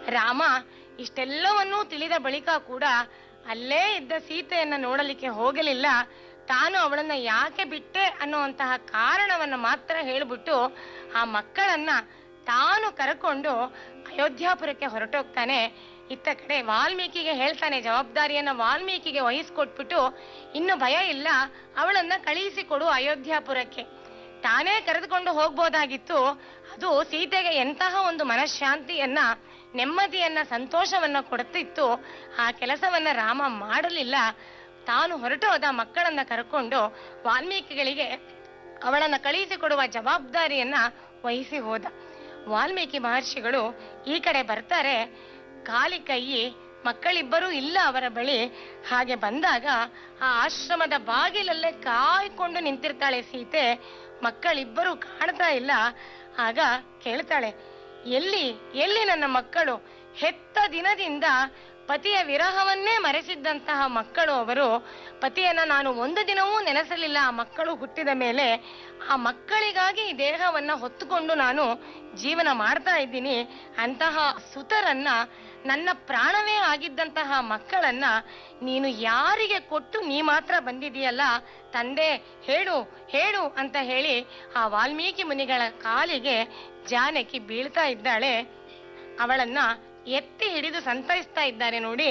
ರಾಮ ಇಷ್ಟೆಲ್ಲವನ್ನೂ ತಿಳಿದ ಬಳಿಕ ಕೂಡ ಅಲ್ಲೇ ಇದ್ದ ಸೀತೆಯನ್ನ ನೋಡಲಿಕ್ಕೆ ಹೋಗಲಿಲ್ಲ ತಾನು ಅವಳನ್ನ ಯಾಕೆ ಬಿಟ್ಟೆ ಅನ್ನುವಂತಹ ಕಾರಣವನ್ನ ಮಾತ್ರ ಹೇಳ್ಬಿಟ್ಟು ಆ ಮಕ್ಕಳನ್ನ ತಾನು ಕರ್ಕೊಂಡು ಅಯೋಧ್ಯಾಪುರಕ್ಕೆ ಹೊರಟೋಗ್ತಾನೆ ಇತ್ತ ಕಡೆ ವಾಲ್ಮೀಕಿಗೆ ಹೇಳ್ತಾನೆ ಜವಾಬ್ದಾರಿಯನ್ನ ವಾಲ್ಮೀಕಿಗೆ ವಹಿಸ್ಕೊಟ್ಬಿಟ್ಟು ಇನ್ನು ಭಯ ಇಲ್ಲ ಅವಳನ್ನ ಕಳುಹಿಸಿಕೊಡು ಅಯೋಧ್ಯಾಪುರಕ್ಕೆ ತಾನೇ ಕರೆದುಕೊಂಡು ಹೋಗ್ಬೋದಾಗಿತ್ತು ಅದು ಸೀತೆಗೆ ಎಂತಹ ಒಂದು ಮನಃಶಾಂತಿಯನ್ನ ನೆಮ್ಮದಿಯನ್ನ ಸಂತೋಷವನ್ನ ಕೊಡುತ್ತಿತ್ತು ಆ ಕೆಲಸವನ್ನ ರಾಮ ಮಾಡಲಿಲ್ಲ ತಾನು ಹೊರಟೋದ ಮಕ್ಕಳನ್ನ ಕರ್ಕೊಂಡು ವಾಲ್ಮೀಕಿಗಳಿಗೆ ಅವಳನ್ನ ಕಳುಹಿಸಿಕೊಡುವ ಜವಾಬ್ದಾರಿಯನ್ನ ವಹಿಸಿ ಹೋದ ವಾಲ್ಮೀಕಿ ಮಹರ್ಷಿಗಳು ಈ ಕಡೆ ಬರ್ತಾರೆ ಖಾಲಿ ಕೈ ಮಕ್ಕಳಿಬ್ಬರೂ ಇಲ್ಲ ಅವರ ಬಳಿ ಹಾಗೆ ಬಂದಾಗ ಆ ಆಶ್ರಮದ ಬಾಗಿಲಲ್ಲೇ ಕಾಯ್ಕೊಂಡು ನಿಂತಿರ್ತಾಳೆ ಸೀತೆ ಮಕ್ಕಳಿಬ್ಬರು ಕಾಣ್ತಾ ಇಲ್ಲ ಆಗ ಕೇಳ್ತಾಳೆ ಎಲ್ಲಿ ಎಲ್ಲಿ ನನ್ನ ಮಕ್ಕಳು ಹೆತ್ತ ದಿನದಿಂದ ಪತಿಯ ವಿರಹವನ್ನೇ ಮರೆಸಿದ್ದಂತಹ ಮಕ್ಕಳು ಅವರು ಪತಿಯನ್ನ ನಾನು ಒಂದು ದಿನವೂ ನೆನೆಸಲಿಲ್ಲ ಆ ಮಕ್ಕಳು ಹುಟ್ಟಿದ ಮೇಲೆ ಆ ಮಕ್ಕಳಿಗಾಗಿ ಈ ದೇಹವನ್ನ ಹೊತ್ತುಕೊಂಡು ನಾನು ಜೀವನ ಮಾಡ್ತಾ ಇದ್ದೀನಿ ಅಂತಹ ಸುತರನ್ನ ನನ್ನ ಪ್ರಾಣವೇ ಆಗಿದ್ದಂತಹ ಮಕ್ಕಳನ್ನ ನೀನು ಯಾರಿಗೆ ಕೊಟ್ಟು ನೀ ಮಾತ್ರ ಬಂದಿದೀಯಲ್ಲ ತಂದೆ ಹೇಳು ಹೇಳು ಅಂತ ಹೇಳಿ ಆ ವಾಲ್ಮೀಕಿ ಮುನಿಗಳ ಕಾಲಿಗೆ ಜಾನಕಿ ಬೀಳ್ತಾ ಇದ್ದಾಳೆ ಅವಳನ್ನ ಎತ್ತಿ ಹಿಡಿದು ಸಂತೈಸ್ತಾ ಇದ್ದಾರೆ ನೋಡಿ